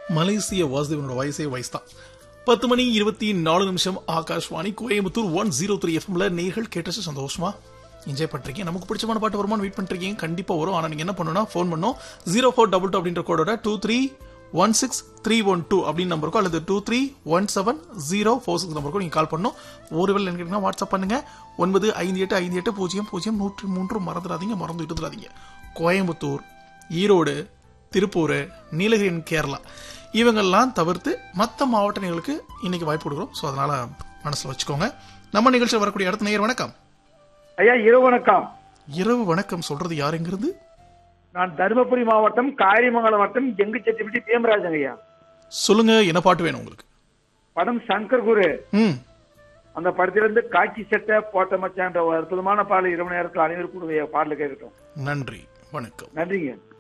மலேசிய வாசுதேவனோட வயசே வயசு தான் பத்து மணி இருபத்தி நாலு நிமிஷம் Akashvani Coimbatore one zero three எஃப்எம்ல நேர்கள் கேட்டச்சு சந்தோஷமா என்ஜாய் பண்றீங்க நமக்கு பிடிச்சமான பாட்டு வருமானு வெயிட் பண்றீங்க கண்டிப்பா வரும் ஆனா நீங்க என்ன பண்ணணும்னா ஃபோன் பண்ணணும் ஜீரோ ஃபோர் டபுள் டூ அப்படின்ற கோடோட two three one six three one two அப்படின்னு நம்பருக்கோ அல்லது two three one seven zero four six நம்பருக்கோ நீங்க கால் பண்ணணும் ஒருவேளை என்ன கேட்டீங்கன்னா வாட்ஸ்அப் பண்ணுங்க ஒன்பது ஐந்து எட்டு ஐந்து எட்டு பூஜ்ஜியம் பூஜ்ஜியம் நூற்றி மூன்று மறந்துடாதீங்க மறந்து விட்டுறாதீங்க கோயம்புத்தூர் ஈரோடு திருப்பூர் நீலகிரி and கேரளா இவங்கெல்லாம் தவிர்த்து மற்ற மாவட்டங்களுக்கு இன்னைக்கு வாய்ப்பு கொடுக்குறோம் ஸோ அதனால மனசுல வச்சுக்கோங்க நம்ம நிகழ்ச்சியில் வரக்கூடிய அடுத்த நேயர் வணக்கம் ஐயா இரவு வணக்கம் இரவு வணக்கம் சொல்றது யாருங்கிறது நான் தருமபுரி மாவட்டம் காரியமங்கலம் வட்டம் எங்கு செட்டிப்பட்டி பேமராஜன் ஐயா சொல்லுங்க என்ன பாட்டு வேணும் உங்களுக்கு படம் சங்கர் குரு ம் அந்த படத்திலிருந்து காக்கி சட்டை போட்ட மச்சான்ற ஒரு அற்புதமான பாடல் இரவு நேரத்தில் அனைவரும் கூட பாடல கேட்கட்டும் நன்றி வணக்கம் நன்றிங்க